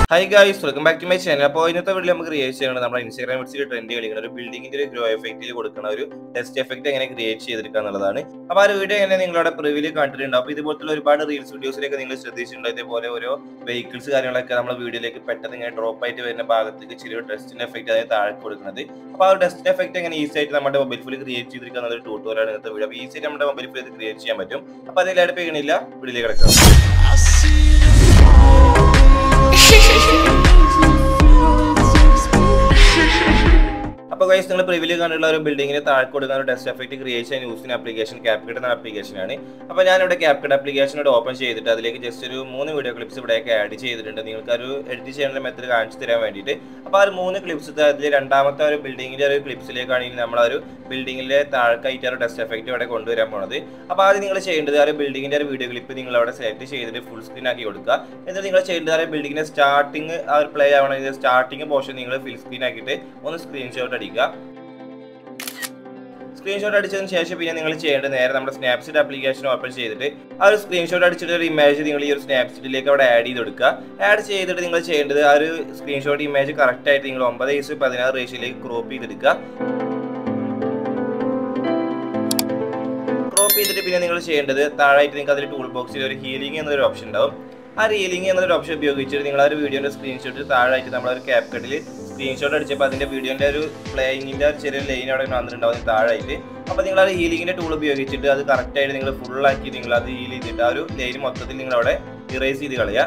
high guys welcome back to my channel അപ്പോൾ ഇന്നത്തെ video നമുക്ക് ക്രിയേറ്റ് ചെയ്യണം നമ്മുടെ ഇൻസ്റ്റാഗ്രാം വെച്ചിട്ട് ട്രെൻഡ് കളിക്കുന്ന ഒരു ബിൽഡിങ്ങിന്റെ ഒരു ഗ്രോ എഫക്റ്റിൽ കൊടുക്കുന്ന ഒരു ടെസ്റ്റ് എഫക്റ്റ് എങ്ങനെ ക്രിയേറ്റ് ചെയ്തെടുക്കുക എന്നുള്ളതാണ് അപ്പോൾ ആ ഒരു വീഡിയോ എങ്ങനെ നിങ്ങളുടെ പ്രിവ്യൂല് കണ്ടിട്ടുണ്ട് അപ്പോൾ ഇതുപോലത്തെ ഒരുപാട് റീൽസ് വീഡിയോസിലേക്ക് നിങ്ങൾ ശ്രദ്ധിച്ചിട്ടുണ്ട് ഇതേപോലെ ഓരോ വെഹിക്കിൾസ് കാര്യങ്ങളൊക്കെ നമ്മൾ വീഡിയോയിലേക്ക് പെട്ടെന്ന് ഇങ്ങനെ ഡ്രോപ്പ് ആയിട്ട് വരുന്ന ഭാഗത്തേക്ക് ചെറിയൊരു ടെസ്റ്റിന്റെ എഫക്റ്റ് അതായത് താഴെ കൊടുക്കുന്നത് അപ്പോൾ ആ ഒരു ടെസ്റ്റ് എഫക്റ്റ് എങ്ങനെ ഈസി ആയിട്ട് നമ്മുടെ മൊബൈൽ ഫോണിൽ ക്രിയേറ്റ് ചെയ്തിരിക്കുന്ന ഒരു ട്യൂട്ടോറിയാണ് ഇന്നത്തെ വീഡിയോ അപ്പോൾ ഈസി ആയിട്ട് നമ്മുടെ മൊബൈൽ ഫോണിൽ ക്രിയേറ്റ് ചെയ്യാൻ പറ്റും അപ്പോൾ അതിൽ അടുപ്പിക്കണില്ല വീഡിയോയിലേക്ക് കിടക്കാം അപ്പോൾ ഗൈസ് നിങ്ങൾ പ്രിവില് കണ്ടുള്ള ഒരു ബിൽഡിങ്ങിന് താഴെ കൊടുക്കുന്ന ഒരു ടെസ്റ്റ് എഫക്റ്റ് ക്രിയേറ്റ് ചെയ്യാൻ യൂസ് ചെയ്യുന്ന ആപ്ലിക്കേഷൻ ക്യാപ്കട്ട് എന്ന ആപ്ലിക്കേഷനാണ് അപ്പോൾ ഞാനിവിടെ ക്യാപ്കട്ട് ആപ്ലിക്കേഷനോട് ഓപ്പൺ ചെയ്തിട്ട് അതിലേക്ക് ജസ്റ്റ് ഒരു മൂന്ന് വീഡിയോ ക്ലിപ്സ് ഇവിടെയൊക്കെ ആഡ് ചെയ്തിട്ടുണ്ട് നിങ്ങൾക്ക് ഒരു എഡിറ്റ് ചെയ്യുന്ന മെത്തേഡ് കാണിച്ചു തരാൻ വേണ്ടിയിട്ട് അപ്പോൾ ആ ഒരു മൂന്ന് ക്ലിപ്സ് അതിൽ രണ്ടാമത്തെ ഒരു ബിൽഡിങ്ങിൻ്റെ ഒരു ക്ലിപ്സിലേക്കാണ് ഇനി നമ്മൾ ആ ഒരു ബിൽഡിങ്ങിലെ താഴെക്കായിട്ട് ഒരു ടെസ്റ്റ് എഫക്റ്റ് ഇവിടെ കൊണ്ടുവരാൻ പോണത് അപ്പോൾ ആദ്യം നിങ്ങൾ ചെയ്യേണ്ടത് ആ ഒരു ബിൽഡിങ്ങിൻ്റെ ഒരു വീഡിയോ ക്ലിപ്പ് നിങ്ങൾ അവിടെ സെലക്ട് ചെയ്തിട്ട് ഫുൾ സ്ക്രീൻ ആക്കി കൊടുക്കുക എന്നിട്ട് നിങ്ങൾ ചെയ്യേണ്ടത് ആ ഒരു ബിൽഡിങ്ങിൻ്റെ സ്റ്റാർട്ടിങ് ആ ഒരു പ്ലേ ആവണമെങ്കിൽ സ്റ്റാർട്ടിങ് പോർഷൻ നിങ്ങൾ ഫിൽ സ്ക്രീൻ ആക്കിയിട്ട് ഒന്ന് സ്ക്രീൻഷോട്ട് അടിക്കുക സ്ക്രീൻഷോട്ട് അടിച്ചതിന് ശേഷം പിന്നെ നിങ്ങൾ ചെയ്യേണ്ടത് നേരെ നമ്മുടെ സ്നാപ്സീറ്റ് ആപ്ലിക്കേഷൻ ഓപ്പൺ ചെയ്തിട്ട് ആ ഒരു സ്ക്രീൻഷോട്ട് അടിച്ചിട്ട് ഒരു ഇമേജ് നിങ്ങൾ ഈ ഒരു സ്നാപ്സീറ്റിലേക്ക് അവിടെ ആഡ് ചെയ്ത് കൊടുക്കുക ആഡ് ചെയ്തിട്ട് നിങ്ങൾ ചെയ്യേണ്ടത് ആ ഒരു സ്ക്രീൻഷോട്ട് ഇമേജ് കറക്റ്റ് ആയിട്ട് നിങ്ങൾ ഒമ്പത് ഇസ് പതിനാറ് റേഷ്യയിലേക്ക് ക്രോപ്പ് ചെയ്തെടുക്കുക ക്രോപ്പ് ചെയ്തിട്ട് പിന്നെ നിങ്ങൾ ചെയ്യേണ്ടത് താഴായിട്ട് നിങ്ങൾക്ക് അതിൽ ടൂൾ ബോക്സിൽ ഒരു ഹീലിംഗ് എന്നൊരു ഓപ്ഷൻ ഉണ്ടാവും ആ ഹീലിംഗ് എന്നൊരു ഓപ്ഷൻ ഉപയോഗിച്ചിട്ട് നിങ്ങൾ ആ ഒരു വീഡിയോന്റെ സ്ക്രീൻഷോട്ട് താഴായിട്ട് നമ്മളൊരു ക്യാപ് കട്ടിൽ സ്ക്രീൻഷോട്ട് അടിച്ചപ്പോൾ അതിന്റെ വീഡിയോന്റെ ഒരു പ്ലേയിങ്ങിന്റെ ഒരു ചെറിയ ലൈൻ അവിടെ വന്നിട്ടുണ്ടാവും താഴായിട്ട് അപ്പോൾ നിങ്ങൾ ആ ഹീലിംഗിന്റെ ടൂൾ ഉപയോഗിച്ചിട്ട് അത് കറക്റ്റ് ആയിട്ട് നിങ്ങൾ ഫുൾ ആക്കി നിങ്ങൾ അത് ഹീൽ ചെയ്തിട്ട് ആ ഒരു ലൈൻ മൊത്തത്തിൽ നിങ്ങൾ അവിടെ ഇറേസ് ചെയ്ത് കളയുക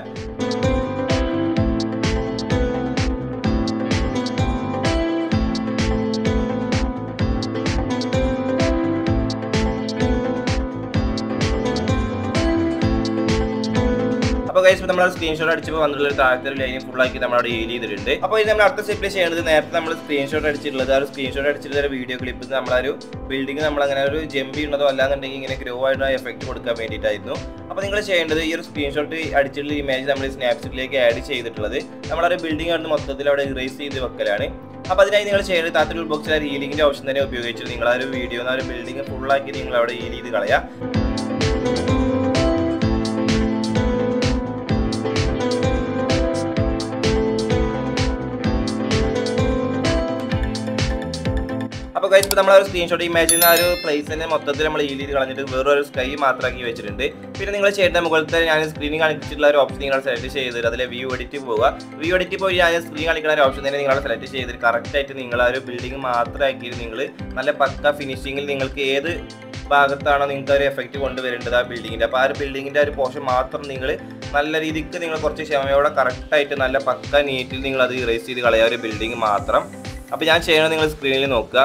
അപ്പോൾ കഴിച്ച് നമ്മൾ സ്ക്രീൻഷോട്ട് അടിച്ചപ്പോൾ വന്നിട്ടുള്ള ഒരു താഴത്തെ ഒരു ലൈൻ ഫുൾ ആക്കി നമ്മൾ അവിടെ ഹീൽ ചെയ്തിട്ടുണ്ട് അപ്പോൾ ഇത് നമ്മൾ അടുത്ത സ്റ്റെപ്പിൽ ചെയ്യേണ്ടത് നേരത്തെ നമ്മൾ സ്ക്രീൻഷോട്ട് അടിച്ചിട്ടുള്ളത് ആ ഒരു സ്ക്രീൻഷോട്ട് അടിച്ചിട്ടുള്ള ഒരു വീഡിയോ ക്ലിപ്പ് നമ്മളൊരു ബിൽഡിംഗ് നമ്മൾ അങ്ങനെ ഒരു ജമ്പ് ചെയ്യുന്നതോ അല്ലാന്നുണ്ടെങ്കിൽ ഇങ്ങനെ ഗ്രോ ആയിട്ട് എഫക്റ്റ് കൊടുക്കാൻ വേണ്ടിയിട്ടായിരുന്നു അപ്പോൾ നിങ്ങൾ ചെയ്യേണ്ടത് ഈ ഒരു സ്ക്രീൻഷോട്ട് അടിച്ചിട്ടുള്ള ഇമേജ് നമ്മൾ സ്നാപ്സിറ്റിലേക്ക് ആഡ് ചെയ്തിട്ടുള്ളത് നമ്മളൊരു ബിൽഡിംഗ് ആണ് മൊത്തത്തിൽ അവിടെ ഇറേസ് ചെയ്ത് വെക്കലാണ് അപ്പോൾ അതിനായി നിങ്ങൾ ചെയ്യേണ്ടത് താത്ത ടൂൾ ബോക്സിൽ ആ ഹീലിംഗിന്റെ ഓപ്ഷൻ തന്നെ ഉപയോഗിച്ചിട്ട് നിങ്ങൾ ആ ഒരു വീഡിയോ ആ ഒരു ബിൽഡിംഗ് ഫുൾ ആക്കി നിങ്ങൾ അവിടെ ഹീൽ ചെയ്ത് കളയാം അപ്പോൾ കഴിച്ച് ഇപ്പോൾ നമ്മൾ ആ ഒരു സ്ക്രീൻഷോട്ട് ഇമേജിൽ ആ ഒരു പ്ലേസ് തന്നെ മൊത്തത്തിൽ നമ്മൾ ഈ രീതി കളഞ്ഞിട്ട് വേറൊരു സ്കൈ മാത്രമാക്കി വെച്ചിട്ടുണ്ട് പിന്നെ നിങ്ങൾ ചെയ്യേണ്ട മുകളിലത്തെ ഞാൻ സ്ക്രീനിൽ കാണിച്ചിട്ടുള്ള ഒരു ഓപ്ഷൻ നിങ്ങൾ സെലക്ട് ചെയ്തിട്ട് അതിലെ വ്യൂ എഡിറ്റ് പോവുക വ്യൂ എഡിറ്റ് പോയി ഞാൻ സ്ക്രീൻ കാണിക്കുന്ന ഒരു ഓപ്ഷൻ തന്നെ നിങ്ങൾ സെലക്ട് ചെയ്തിട്ട് കറക്റ്റ് ആയിട്ട് നിങ്ങൾ ആ ഒരു ബിൽഡിംഗ് മാത്രമാക്കി നിങ്ങൾ നല്ല പക്ക ഫിനിഷിങ്ങിൽ നിങ്ങൾക്ക് ഏത് ഭാഗത്താണോ നിങ്ങൾക്ക് ഒരു എഫക്റ്റ് കൊണ്ടുവരേണ്ടത് ആ ബിൽഡിങ്ങിൻ്റെ അപ്പോൾ ആ ഒരു ബിൽഡിങ്ങിൻ്റെ ഒരു പോർഷൻ മാത്രം നിങ്ങൾ നല്ല രീതിക്ക് നിങ്ങൾ കുറച്ച് ക്ഷമയോടെ കറക്റ്റായിട്ട് നല്ല പക്ക നീറ്റിൽ നിങ്ങൾ അത് ഇറേസ് ചെയ്ത് കളയുക ഒരു ബിൽഡിംഗ് മാത്രം അപ്പോൾ ഞാൻ ചെയ്യണത് നിങ്ങൾ സ്ക്രീനിൽ നോക്കുക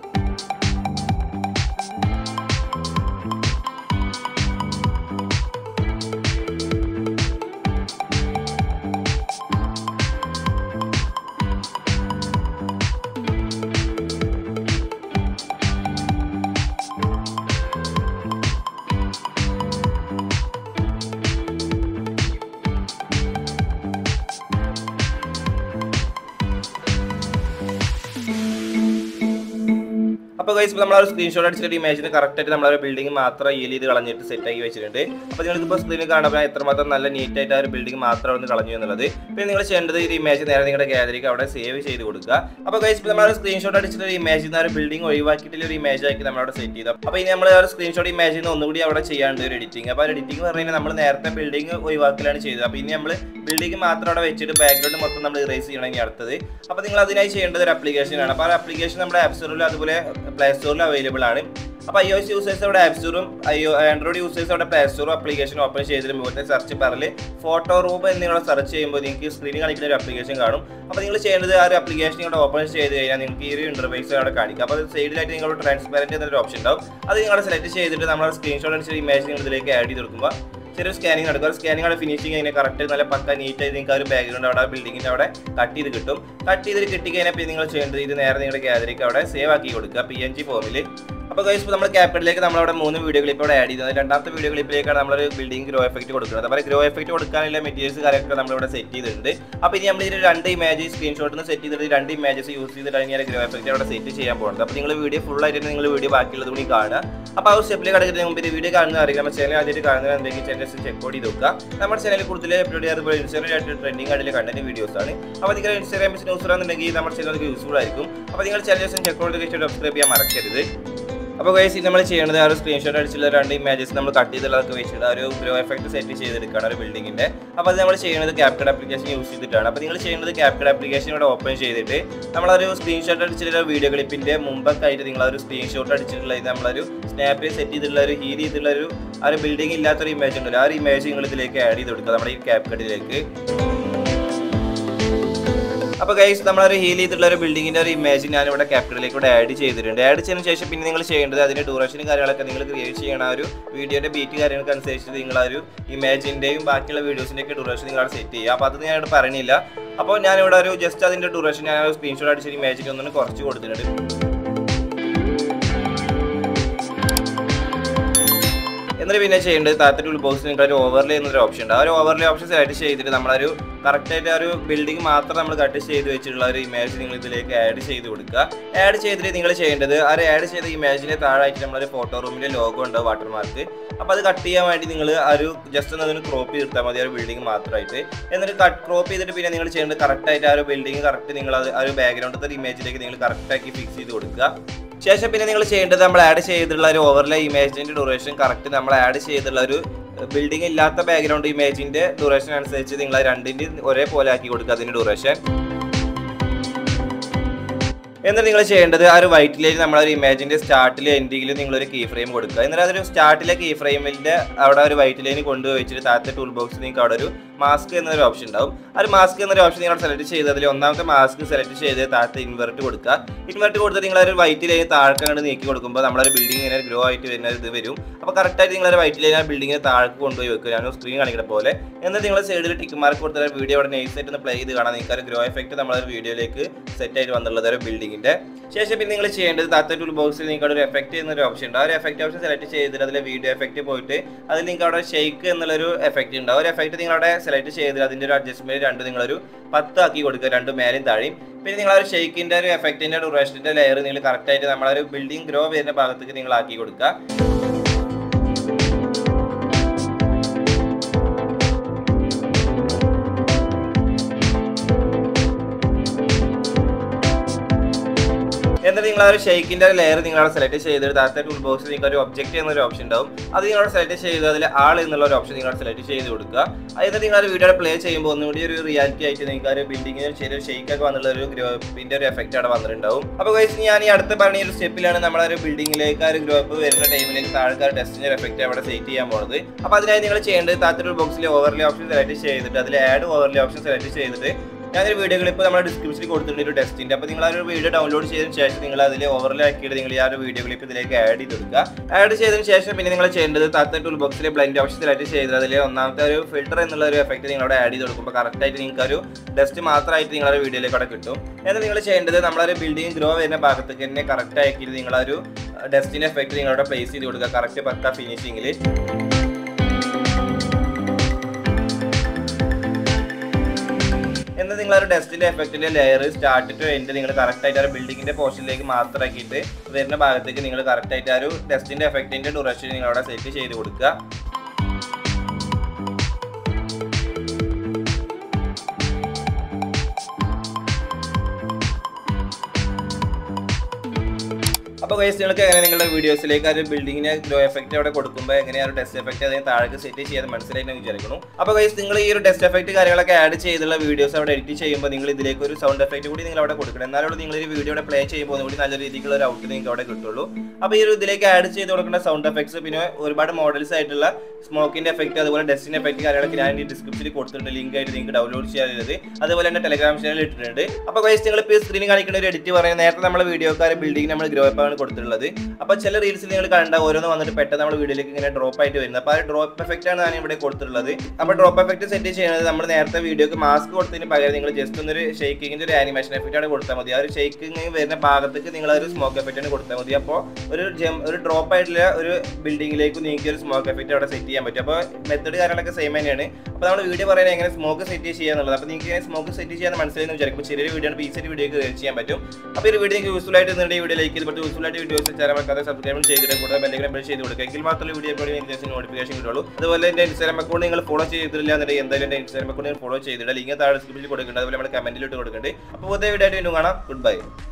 അപ്പോൾ ഗൈസ് ഇപ്പോൾ നമ്മൾ ഒരു സ്ക്രീൻഷോട്ട് അടിച്ചിട്ട് ഇമേജിന് കറക്റ്റ് ആയിട്ട് നമ്മൾ ഒരു ബിൽഡിംഗ് മാത്രം ഈൽ ചെയ്ത് കളഞ്ഞിട്ട് സെറ്റ് ആക്കി വെച്ചിട്ടുണ്ട് അപ്പോൾ നിങ്ങൾക്ക് ഇപ്പോൾ സ്ക്രീനിൽ കാണുമ്പോൾ എത്രമാത്രം നല്ല നീറ്റ് ആയിട്ട് ആ ഒരു ബിൽഡിംഗ് മാത്രം ഒന്ന് കളഞ്ഞു എന്നുള്ളത് പിന്നെ നിങ്ങൾ ചെയ്യേണ്ടത് ഈ ഇമേജ് നേരെ നിങ്ങളുടെ ഗാലറിക്ക് അവിടെ സേവ് ചെയ്ത് കൊടുക്കുക അപ്പോൾ ഗൈസ് ഇപ്പോൾ നമ്മൾ സ്ക്രീൻഷോട്ട് അടിച്ചിട്ട് ഇമേജിൽ നിന്ന് ഒരു ബിൽഡിംഗ് ഒഴിവാക്കിയിട്ടുള്ള ഒരു ഇമേജ് ആക്കി നമ്മൾ അവിടെ സെറ്റ് ചെയ്തു അപ്പോൾ ഇനി നമ്മൾ ആ ഒരു സ്ക്രീൻഷോട്ട് ഇമേജിൽ നിന്ന് ഒന്നുകൂടി അവിടെ ചെയ്യാണ്ട് ഒരു എഡിറ്റിംഗ് അപ്പോൾ ആ എഡിറ്റിംഗ് പറഞ്ഞു കഴിഞ്ഞാൽ നമ്മൾ നേരത്തെ ബിൽഡിംഗ് ഒഴിവാക്കലാണ് ചെയ്തത് അപ്പോൾ ഇനി നമ്മൾ ബിൽഡിംഗ് മാത്രം അവിടെ വെച്ചിട്ട് ബാക്ക്ഗ്രൗണ്ട് മൊത്തം നമ്മൾ ഇറേസ് ചെയ്യണം ഇനി അടുത്തത് അപ്പോൾ നിങ്ങൾ അതിനായി ചെയ്യേണ്ടത് ഒരു application ആണ് അപ്പോൾ ആ ആപ്ലിക്കേഷൻ നമ്മുടെ ആപ്പ് സ്റ്റോറിലും അതുപോലെ പ്ലേ സ്റ്റോറിലും അവൈലബിൾ ആണ് അപ്പോൾ ഐ എസ് യൂസേഴ്സ് അവിടെ ആപ്പ് സ്റ്റോറും ഐഒ ആൻഡ്രോയിഡ് യൂസേഴ്സ് അവിടെ പ്ലേ സ്റ്റോറും ആപ്ലിക്കേഷൻ ഓപ്പൺ ചെയ്തിട്ട് മുകളിലെ സെർച്ച് ബാറിൽ ഫോട്ടോ റൂം എന്നിവിടെ സെർച്ച് ചെയ്യുമ്പോൾ നിങ്ങൾക്ക് സ്ക്രീനിൽ കാണിക്കുന്ന ഒരു ആപ്ലിക്കേഷൻ കാണും അപ്പോൾ നിങ്ങൾ ചെയ്യേണ്ടത് ആ ഒരു ആപ്ലിക്കേഷൻ ഇവിടെ ഓപ്പൺ ചെയ്ത് കഴിഞ്ഞാൽ നിങ്ങൾക്ക് ഈ ഒരു ഇന്റർഫേസ് അവിടെ കാണിക്കും അപ്പോൾ സൈഡിലായിട്ട് നിങ്ങൾ ട്രാൻസ്പാരൻറ്റ് എന്നൊരു ഓപ്ഷൻ ഉണ്ടാവും അത് നിങ്ങൾ സെലക്ട് ചെയ്തിട്ട് നമ്മൾ സ്ക്രീൻഷോട്ട് അടിച്ച ഇമേജ് നിങ്ങൾ ഇതിലേക്ക് ആഡ് ചെയ്ത് കൊടുക്കുമ്പോൾ ചെറിയ സ്കാനിങ് നടക്കും സ്കാനിങ് അവിടെ ഫിനിഷിങ് അതിനെ കറക്റ്റ് നല്ല പക്ക നീറ്റ് ആയിട്ട് നിങ്ങൾക്ക് ആ ഒരു ബാക്ക്ഗ്രൗണ്ട് അവിടെ ബിൽഡിങ്ങിൻ്റെ അവിടെ കട്ട് ചെയ്ത് കിട്ടും കട്ട് ചെയ്തിട്ട് കിട്ടി കഴിഞ്ഞാൽ പിന്നെ നിങ്ങൾ ചെയ്യേണ്ടത് ഇത് നേരെ നിങ്ങളുടെ ഗാലറിക്ക് അവിടെ സേവ് ആക്കി കൊടുക്കുക പി എൻ ജി ഫോമിൽ അപ്പോൾ ഗൈസ് ഇപ്പോൾ നമ്മൾ ക്യാപിറ്റലിലേക്ക് നമ്മളവിടെ മൂന്ന് വീഡിയോ ക്ലിപ്പ് ഇവിടെ ആഡ് ചെയ്തത് രണ്ടാമത്തെ വീഡിയോ ക്ലിപ്പിലേക്കാണ് നമ്മളൊരു ബിൽഡിംഗ് ഗ്രോ എഫക്റ്റ് കൊടുക്കുന്നത് അപ്പോൾ ഗ്രോ എഫക്റ്റ് കൊടുക്കാനുള്ള മെറ്റീരിയൽസ് കാര്യങ്ങളൊക്കെ നമ്മളിവിടെ സെറ്റ് ചെയ്തിട്ടുണ്ട് അപ്പോൾ ഇനി നമ്മൾ ഇതിൽ രണ്ട് ഇമേജ് സ്ക്രീൻഷോട്ടിൽ നിന്ന് സെറ്റ് ചെയ്തിട്ട് രണ്ട് ഇമേജസ് യൂസ് ചെയ്തിട്ടാണ് ഞാൻ ഗ്രോ എഫക്റ്റ് അവിടെ സെറ്റ് ചെയ്യാൻ പോകുന്നത് അപ്പോൾ നിങ്ങൾ വീഡിയോ ഫുൾ ആയിട്ട് നിങ്ങൾ വീഡിയോ ബാക്കിയുള്ളത് കൂടി കാണുക അപ്പോൾ ആ സ്റ്റെപ്പിലേക്ക് കിടക്കുന്നതിന് മുമ്പ് വീഡിയോ കാണുന്ന അറിയാം നമ്മുടെ ചാനൽ ആദ്യമായിട്ട് കാണുന്നത് എന്തെങ്കിലും ചാനൽ ചെക്ക് ഔട്ട് ചെയ്ത് നോക്കുക നമ്മുടെ ചാനലിൽ കൂടുതൽ അപ്ലോഡ് ചെയ്യാറുള്ള ഇൻസ്റ്റാഗ്രാം ആയിട്ട് ട്രെൻഡിങ് ആയിട്ടുള്ള കണ്ടന്റ് വീഡിയോസ് ആണ് അപ്പോൾ നിങ്ങൾ ഇൻസ്റ്റാഗ്രാം ന്യൂസ് ആണെന്നുണ്ടെങ്കിൽ നമ്മുടെ ചാനൽ യൂസ്ഫുൾ ആയിരിക്കും അപ്പോൾ നിങ്ങൾ ചാനൽ ചെക്ക് ഔട്ട് ചെയ്ത് സബ്സ്ക്രൈബ് ചെയ്യാൻ മറക്കരുത് അപ്പോൾ ഗൈസ് നമ്മൾ ചെയ്യേണ്ടത് ആ ഒരു സ്ക്രീൻഷോട്ട് അടിച്ചുള്ള രണ്ട് ഇമേജസ് നമ്മൾ കട്ട് ചെയ്തുള്ളതൊക്കെ വെച്ചിട്ട് ആ ഒരു ഗ്രോ എഫക്റ്റ് സെറ്റ് ചെയ്തെടുക്കുകയാണ് ഒരു ബിൽഡിങ്ങിന്റെ അപ്പോൾ അത് നമ്മൾ ചെയ്യുന്നത് ക്യാപ്കഡ് ആപ്ലിക്കേഷൻ യൂസ് ചെയ്തിട്ടാണ് അപ്പോൾ നിങ്ങൾ ചെയ്യുന്നത് ക്യാപ്കഡ് ആപ്ലിക്കേഷൻ ഇവിടെ ഓപ്പൺ ചെയ്തിട്ട് നമ്മളൊരു സ്ക്രീൻഷോട്ട് അടിച്ചിട്ടുള്ള വീഡിയോ ക്ലിപ്പിന്റെ മുമ്പൊക്കെ ആയിട്ട് നിങ്ങൾ ഒരു സ്ക്രീൻഷോട്ട് അടിച്ചിട്ടുള്ള ഇത് നമ്മളൊരു സ്നാപ്പ് സെറ്റ് ചെയ്തിട്ടുള്ള ഒരു ഹീൽ ചെയ്തിട്ടുള്ള ഒരു ആ ഒരു ബിൽഡിംഗ് ഇല്ലാത്തൊരു ഇമേജ് ഉണ്ടല്ലോ ആ ഒരു ഇമേജ് നിങ്ങൾ ഇതിലേക്ക് ആഡ് ചെയ്ത് കൊടുക്കുക നമ്മുടെ ഈ ക്യാപ്കഡിലേക്ക് അപ്പോൾ ഗൈസ് നമ്മളൊരു ഹീൽ ചെയ്തിട്ടുള്ള ഒരു ബിൽഡിങ്ങിന്റെ ഒരു ഇമേജ് ഞാൻ ഇവിടെ ക്യാപിറ്റലിലേക്ക് ഇവിടെ ആഡ് ചെയ്തിട്ടുണ്ട് ആഡ് ചെയ്തതിന് ശേഷം പിന്നെ നിങ്ങൾ ചെയ്യേണ്ടത് അതിന്റെ ഡ്യൂറേഷനും കാര്യങ്ങളൊക്കെ നിങ്ങൾ ക്രിയേറ്റ് ചെയ്യണ ആ ഒരു വീഡിയോന്റെ ബീറ്റ് കാര്യങ്ങൾക്ക് അനുസരിച്ച് നിങ്ങൾ ആ ഒരു ഇമേജിന്റെയും ബാക്കിയുള്ള വീഡിയോസിന്റെ ഒക്കെ ഡ്യൂറേഷൻ നിങ്ങൾ സെറ്റ് ചെയ്യുക അപ്പോൾ അത് ഞാൻ ഇവിടെ പറയണില്ല അപ്പോൾ ഞാൻ ഇവിടെ ഒരു ജസ്റ്റ് അതിന്റെ ഡ്യൂറേഷൻ ഞാൻ സ്ക്രീൻഷോട്ട് അടിച്ച ഇമേജിന് ഒന്നും കുറച്ച് കൊടുത്തിട്ടുണ്ട് എന്നിട്ട് പിന്നെ ചെയ്യേണ്ടത് താഴത്തെ ടൂൾ ബോക്സിൽ നിങ്ങൾക്ക് ഒരു ഓവർലേ എന്നൊരു ഓപ്ഷൻ ഉണ്ട് ആ ഒരു ഓവർലേ ഓപ്ഷൻ സെലക്ട് ചെയ്തിട്ട് നമ്മളൊരു കറക്റ്റായിട്ട് ആ ഒരു ബിൽഡിംഗ് മാത്രം നമ്മൾ കട്ട് ചെയ്ത് വെച്ചിട്ടുള്ള ഒരു ഇമേജ് നിങ്ങൾ ഇതിലേക്ക് ആഡ് ചെയ്ത് കൊടുക്കുക ആഡ് ചെയ്തിട്ട് നിങ്ങൾ ചെയ്യേണ്ടത് ആ ഒരു ആഡ് ചെയ്ത ഇമേജിന് താഴായിട്ട് നമ്മളൊരു ഫോട്ടോ റൂമിൻ്റെ ലോഗോ ഉണ്ടാവും വാട്ടർമാർക്ക് അപ്പോൾ അത് കട്ട് ചെയ്യാൻ വേണ്ടി നിങ്ങൾ ആ ഒരു ജസ്റ്റ് ഒന്ന് അതിന് ക്രോപ്പ് ചെയ്തിട്ടാൽ മതി ആ ഒരു ബിൽഡിംഗ് മാത്രമായിട്ട് എന്നിട്ട് കട്ട് ക്രോപ്പ് ചെയ്തിട്ട് പിന്നെ നിങ്ങൾ ചെയ്യേണ്ടത് കറക്റ്റായിട്ട് ആ ഒരു ബിൽഡിംഗ് കറക്റ്റ് നിങ്ങൾ അത് ആ ഒരു ബാക്ക്ഗ്രൗണ്ടത്തെ ഇമേജിലേക്ക് നിങ്ങൾ കറക്റ്റാക്കി ഫിക്സ് ചെയ്ത് കൊടുക്കുക ശേഷം പിന്നെ നിങ്ങൾ ചെയ്യേണ്ടത് നമ്മൾ ആഡ് ചെയ്തിട്ടുള്ള ഒരു ഓവർലേ ഇമേജിന്റെ ഡ്യൂറേഷൻ കറക്റ്റ് നമ്മൾ ആഡ് ചെയ്തിട്ടുള്ള ഒരു ബിൽഡിംഗ് ഇല്ലാത്ത ബാക്ക്ഗ്രൗണ്ട് ഇമേജിന്റെ ഡ്യൂറേഷൻ അനുസരിച്ച് നിങ്ങൾ രണ്ടിന്റെ ഒരേപോലെ ആക്കി കൊടുക്കുക അതിന്റെ ഡ്യൂറേഷൻ എന്നിട്ട് നിങ്ങൾ ചെയ്യേണ്ടത് ആ ഒരു വൈറ്റിലേക്ക് നമ്മളൊരു ഇമേജിന്റെ സ്റ്റാർട്ടിലും എൻഡിങ്ങിലും നിങ്ങൾ ഒരു കീ ഫ്രെയിം കൊടുക്കുക എന്നിട്ട് അതൊരു സ്റ്റാർട്ടിലെ കീ ഫ്രെയിമിന്റെ അവിടെ ഒരു വൈറ്റ് ലൈൻ കൊണ്ടുപോയി വെച്ചിട്ട് താഴത്തെ ടൂൾ ബോക്സിൽ നിങ്ങൾക്ക് അവിടെ ഒരു മാസ്ക് എന്നൊരു ഓപ്ഷൻ ഉണ്ടാവും ആ ഒരു മാസ്ക് എന്നൊരു ഓപ്ഷൻ നിങ്ങൾ സെലക്ട് ചെയ്ത് അതിൽ ഒന്നാമത്തെ മാസ്ക് സെലക്ട് ചെയ്ത് താഴത്തെ ഇൻവെർട്ട് കൊടുക്കുക ഇൻവെർട്ട് കൊടുത്തിട്ട് നിങ്ങൾ ഒരു വൈറ്റ് ലൈൻ താഴെ കണ്ട് നീക്കി കൊടുക്കുമ്പോൾ നമ്മളൊരു ബിൽഡിംഗ് ഇങ്ങനെ ഗ്രോ ആയിട്ട് വരുന്ന ഒരു ഇത് വരും അപ്പോൾ കറക്റ്റായിട്ട് നിങ്ങൾ ഒരു വൈറ്റ് ലൈൻ ആ ബിൽഡിംഗ് താഴേക്ക് കൊണ്ടുപോയി വെക്കുക ഞാൻ സ്ക്രീൻ കാണിക്കുന്ന പോലെ എന്നിട്ട് നിങ്ങൾ സൈഡിൽ ടിക്ക് മാർക്ക് കൊടുത്ത വീഡിയോ അവിടെ നൈസ് ആയിട്ട് ഒന്ന് പ്ലേ ചെയ്ത് കാണാൻ നിങ്ങൾക്ക് ഒരു ഗ്രോ എഫക്റ്റ് നമ്മളൊരു വീഡിയോയിലേക്ക് സെറ്റ് ആയിട്ട് വന്നുള്ളത് ഒരു ബിൽഡിങ്ങിന്റെ ശേഷം പിന്നെ നിങ്ങൾ ചെയ്യേണ്ടത് താത്ത ടൂൾ ബോക്സിൽ നിങ്ങൾക്ക് അവിടെ ഒരു എഫക്റ്റ് എന്നൊരു ഓപ്ഷൻ ഉണ്ട് ആ ഒരു എഫക്റ്റ് ഓപ്ഷൻ സെലക്ട് ചെയ്തിട്ട് അതിലെ വീഡിയോ എഫക്റ്റ് പോയിട്ട് അതിൽ നിങ്ങൾക്ക് അവിടെ ഷെയ്ക്ക് എന്നുള്ളൊരു എഫക്റ്റ് ഉണ്ട് ആ ഒരു എഫക്റ്റ് നിങ്ങൾ അവിടെ സെലക്ട് ചെയ്തിട്ട് അതിന്റെ ഒരു അഡ്ജസ്റ്റ്മെന്റ് രണ്ട് നിങ്ങളൊരു പത്ത് ആക്കി കൊടുക്കുക രണ്ട് മേലും താഴെയും പിന്നെ നിങ്ങൾ ആ ഒരു ഷെയ്ക്കിന്റെ ഒരു എഫക്റ്റിന്റെ ഡ്യൂറേഷന്റെ ലെയർ നിങ്ങൾ കറക്റ്റ് ആയിട്ട് നമ്മളൊരു ബിൽഡിംഗ് ഗ്രോ വരുന്ന ഭാഗത്തേക്ക് നിങ്ങൾ ആക്കി കൊടുക്കുക എന്നിട്ട് നിങ്ങൾ ആ ഒരു ഷെയ്ക്കിന്റെ ലെയർ നിങ്ങൾ അവിടെ സെലക്ട് ചെയ്തിട്ട് താഴത്തെ ടൂൾ ബോക്സിൽ നിങ്ങൾക്ക് ഒരു ഒബ്ജക്റ്റ് എന്നൊരു ഓപ്ഷൻ ഉണ്ടാവും അത് നിങ്ങൾ സെലക്ട് ചെയ്ത് അതിൽ ആൾ എന്നുള്ള ഒരു ഓപ്ഷൻ നിങ്ങൾ സെലക്ട് ചെയ്ത് കൊടുക്കുക എന്നിട്ട് നിങ്ങൾ ഒരു വീഡിയോ പ്ലേ ചെയ്യുമ്പോൾ ഒന്നുകൂടി ഒരു റിയാലിറ്റി ആയിട്ട് നിങ്ങൾക്ക് ഒരു ബിൽഡിങ്ങിന് ചെറിയ ഷെയ്ക്ക് ഒക്കെ വന്നുള്ള ഒരു ഗ്രോപ്പിന്റെ ഒരു എഫക്റ്റ് അവിടെ വന്നിട്ടുണ്ടാവും അപ്പോൾ ഗൈസ് ഞാൻ ഈ അടുത്ത പറഞ്ഞ ഒരു സ്റ്റെപ്പിലാണ് നമ്മൾ ഒരു ബിൽഡിങ്ങിലേക്ക് ആ ഒരു ഗ്രോപ്പ് വരുന്ന ടൈമിലേക്ക് താഴെ ടെസ്റ്റിന്റെ എഫക്റ്റ് അവിടെ സെറ്റ് ചെയ്യാൻ പോകുന്നത് അപ്പോൾ അതിനായി നിങ്ങൾ ചെയ്യേണ്ടത് താഴത്തെ ടൂൾ ബോക്സിൽ ഓവർലേ ഓപ്ഷൻ സെലക്ട് ചെയ്തിട്ട് അതിൽ ആഡ് ഓവർലേ ഓപ്ഷൻ സെലക്ട് ചെയ്തിട്ട് ഞാനൊരു വീഡിയോ ക്ലിപ്പ് നമ്മുടെ ഡിസ്ക്രിപ്ഷനിൽ കൊടുത്തിട്ടുണ്ട് ഒരു ടെസ്റ്റിന്റെ അപ്പോൾ നിങ്ങൾ ആ ഒരു വീഡിയോ ഡൗൺലോഡ് ചെയ്തതിന് ശേഷം നിങ്ങൾ അതിൽ ഓവർലേ ആക്കിയിട്ട് നിങ്ങൾ ഈ ആ ഒരു വീഡിയോ ക്ലിപ്പ് ഇതിലേക്ക് ആഡ് ചെയ്ത് കൊടുക്കുക ആഡ് ചെയ്തതിന് ശേഷം പിന്നെ നിങ്ങൾ ചെയ്യേണ്ടത് താത്ത ടൂൾ ബോക്സിലെ ബ്ലൈൻഡ് ഓപ്ഷൻ സെലക്ട് ചെയ്ത് അതിൽ ഒന്നാമത്തെ ഒരു ഫിൽറ്റർ എന്നുള്ള ഒരു എഫക്റ്റ് നിങ്ങൾ അവിടെ ആഡ് ചെയ്ത് കൊടുക്കുമ്പോൾ കറക്റ്റ് ആയിട്ട് നിങ്ങൾക്ക് ഒരു ഡസ്റ്റ് മാത്രമായിട്ട് നിങ്ങളുടെ വീഡിയോയിലേക്ക് അവിടെ കിട്ടും എന്നാൽ നിങ്ങൾ ചെയ്യേണ്ടത് നമ്മളൊരു ബിൽഡിംഗ് ഗ്രോ വരുന്ന ഭാഗത്തേക്ക് തന്നെ കറക്റ്റ് ആക്കിയിട്ട് നിങ്ങളൊരു ഡസ്റ്റിന്റെ എഫക്റ്റ് നിങ്ങളുടെ പ്ലേസ് ചെയ്ത് കൊടുക്കുക കറക്റ്റ് പക്ക ഫിനിഷിങ്ങിൽ എന്ന് നിങ്ങൾ ഒരു ഡസ്റ്റിന്റെ എഫക്റ്റിന്റെ ലെയർ സ്റ്റാർട്ട് ടു എൻഡ് നിങ്ങൾ കറക്റ്റ് ആയിട്ട് ആ ബിൽഡിങ്ങിന്റെ പോർഷനിലേക്ക് മാത്രമാക്കിയിട്ട് വരുന്ന ഭാഗത്തേക്ക് നിങ്ങൾ കറക്റ്റ് ആയിട്ട് ആ ഒരു ഡസ്റ്റിന്റെ എഫക്റ്റിന്റെ ഡ്യൂറേഷൻ നിങ്ങൾ അവിടെ സെറ്റ് ചെയ്ത് കൊടുക്കുക അപ്പോൾ ഗൈസ് നിങ്ങൾക്ക് എങ്ങനെ നിങ്ങളുടെ വീഡിയോസിലേക്ക് ഒരു ബിൽഡിങ്ങിന് ഗ്രോ എഫക്റ്റ് അവിടെ കൊടുക്കുമ്പോൾ എങ്ങനെ ആ ഒരു ടെസ്റ്റ് എഫക്റ്റ് അതിന് താഴേക്ക് സെറ്റ് ചെയ്യാൻ മനസ്സിലായിട്ട് വിചാരിക്കുന്നു അപ്പോൾ ഗൈസ് നിങ്ങൾ ഈ ഒരു ടെസ്റ്റ് എഫക്റ്റ് കാര്യങ്ങളൊക്കെ ആഡ് ചെയ്തുള്ള വീഡിയോസ് അവിടെ എഡിറ്റ് ചെയ്യുമ്പോൾ നിങ്ങൾ ഇതിലേക്ക് ഒരു സൗണ്ട് എഫക്റ്റ് കൂടി നിങ്ങൾ അവിടെ കൊടുക്കണം എന്നാലും നിങ്ങൾ ഈ വീഡിയോ പ്ലേ ചെയ്യുമ്പോൾ കൂടി നല്ല രീതിക്കുള്ള ഒരു ഔട്ട് നിങ്ങൾക്ക് അവിടെ കിട്ടുള്ളൂ അപ്പോൾ ഈ ഒരു ഇതിലേക്ക് ആഡ് ചെയ്ത് കൊടുക്കേണ്ട സൗണ്ട് എഫക്ട്സ് പിന്നെ ഒരുപാട് മോഡൽസ് ആയിട്ടുള്ള സ്മോക്കിന്റെ എഫക്റ്റ് അതുപോലെ ഡസ്റ്റിന്റെ എഫക്റ്റ് കാര്യങ്ങളൊക്കെ ഞാൻ ഈ ഡിസ്ക്രിപ്ഷനിൽ കൊടുത്തിട്ടുണ്ട് ലിങ്ക് ആയിട്ട് നിങ്ങൾക്ക് ഡൗൺലോഡ് ചെയ്യാറുള്ളത് അതുപോലെ തന്നെ ടെലഗ്രാം ചാനൽ ഇട്ടിട്ടുണ്ട് അപ്പോൾ ഗൈസ് നിങ്ങൾ ഇപ്പോൾ സ്ക്രീനിൽ കാണിക്കുന്ന ഒരു എഡിറ്റ് പറയുന്നത് നേരത്തെ നമ്മൾ വീഡിയോക്കാർ ബിൽഡിംഗ് നമ്മൾ ഗ്രോ അപ്പ് ആണ് ആണ് കൊടുത്തിട്ടുള്ളത് അപ്പോൾ ചില റീൽസിൽ നിങ്ങൾ കണ്ട ഓരോന്ന് വന്നിട്ട് പെട്ടെന്ന് നമ്മുടെ വീഡിയോയിലേക്ക് ഇങ്ങനെ ഡ്രോപ്പ് ആയിട്ട് വരുന്നത് അപ്പോൾ ആ ഡ്രോപ്പ് എഫക്റ്റ് ആണ് ഞാൻ ഇവിടെ കൊടുത്തിട്ടുള്ളത് അപ്പോൾ ഡ്രോപ്പ് എഫക്റ്റ് സെറ്റ് ചെയ്യുന്നത് നമ്മൾ നേരത്തെ വീഡിയോക്ക് മാസ്ക് കൊടുത്തതിന് പകരം നിങ്ങൾ ജസ്റ്റ് ഒന്നൊരു ഷേക്കിങ്ങിന്റെ ഒരു ആനിമേഷൻ എഫക്റ്റ് ആണ് കൊടുത്താൽ മതി ആ ഒരു ഷേക്കിങ് വരുന്ന ഭാഗത്തേക്ക് നിങ്ങൾ ഒരു സ്മോക്ക് എഫക്റ്റ് ആണ് കൊടുത്താൽ മതി അപ്പോൾ ഒരു ജം ഒരു ഡ്രോപ്പ് ആയിട്ടുള്ള ഒരു ബിൽഡിങ്ങിലേക്ക് നിങ്ങൾക്ക് ഒരു സ്മോക്ക് എഫക്റ്റ് അവിടെ സെറ്റ് ചെയ്യാൻ പറ്റും അപ്പോൾ മെത്തഡ് കാര്യങ്ങളൊക്കെ സെയിം തന്നെയാണ് അപ്പോൾ നമ്മൾ വീഡിയോ പറയുന്നത് എങ്ങനെ സ്മോക്ക് സെറ്റ് ചെയ്യാന്നുള്ളത് അപ്പോൾ നിങ്ങൾക്ക് സ്മോക്ക് സെറ്റ് ചെയ്യാൻ മനസ്സിലായെന്ന് വിചാരിക്കും അപ്പോൾ ചെറിയൊരു വീഡിയോ ആണ് പീസ് വീഡിയോ ചെയ്യാൻ പറ്റും അപ്പോൾ ഈ വീഡിയോ നിങ്ങൾക്ക് യൂസ്ഫുൾ ആയിട്ട് നിങ്ങളുടെ വീഡിയോ ലൈക്ക് ചെയ്തിട്ട് യൂസ്ഫുൾ ആയിട്ട് വീഡിയോസ് ചേരാൻ വെക്കാതെ സബ്സ്ക്രൈബ് ചെയ്തിട്ട് കൂടെ ബെല്ലിങ്ങനെ ചെയ്ത് കൊടുക്കുക എങ്കിൽ മാത്രമേ വീഡിയോ എപ്പോഴും നോട്ടിഫിക്കേഷൻ കിട്ടുള്ളൂ അതുപോലെ എൻ്റെ ഇൻസ്റ്റാഗ്രാം അക്കൗണ്ട് നിങ്ങൾ ഫോളോ ചെയ്തിട്ടില്ല എന്നുണ്ടെങ്കിൽ എന്തായാലും എൻ്റെ ഇൻസ്റ്റാഗ്രാം അക്കൗണ്ട് ഫോളോ ചെയ്തിട്ട് ലിങ്ക് താഴെ ഡിസ്ക്രിപ്ഷനിൽ കൊടുക്കുന്നുണ്ട് അതുപോലെ നമ്മൾ കമന്റിൽ ഇട്ട് കൊടുക്കുന്നുണ്ട് അപ്പോൾ പുതിയ വീഡിയോ ആയിട്ട് വീണ്ടും കാണാം ഗുഡ് ബൈ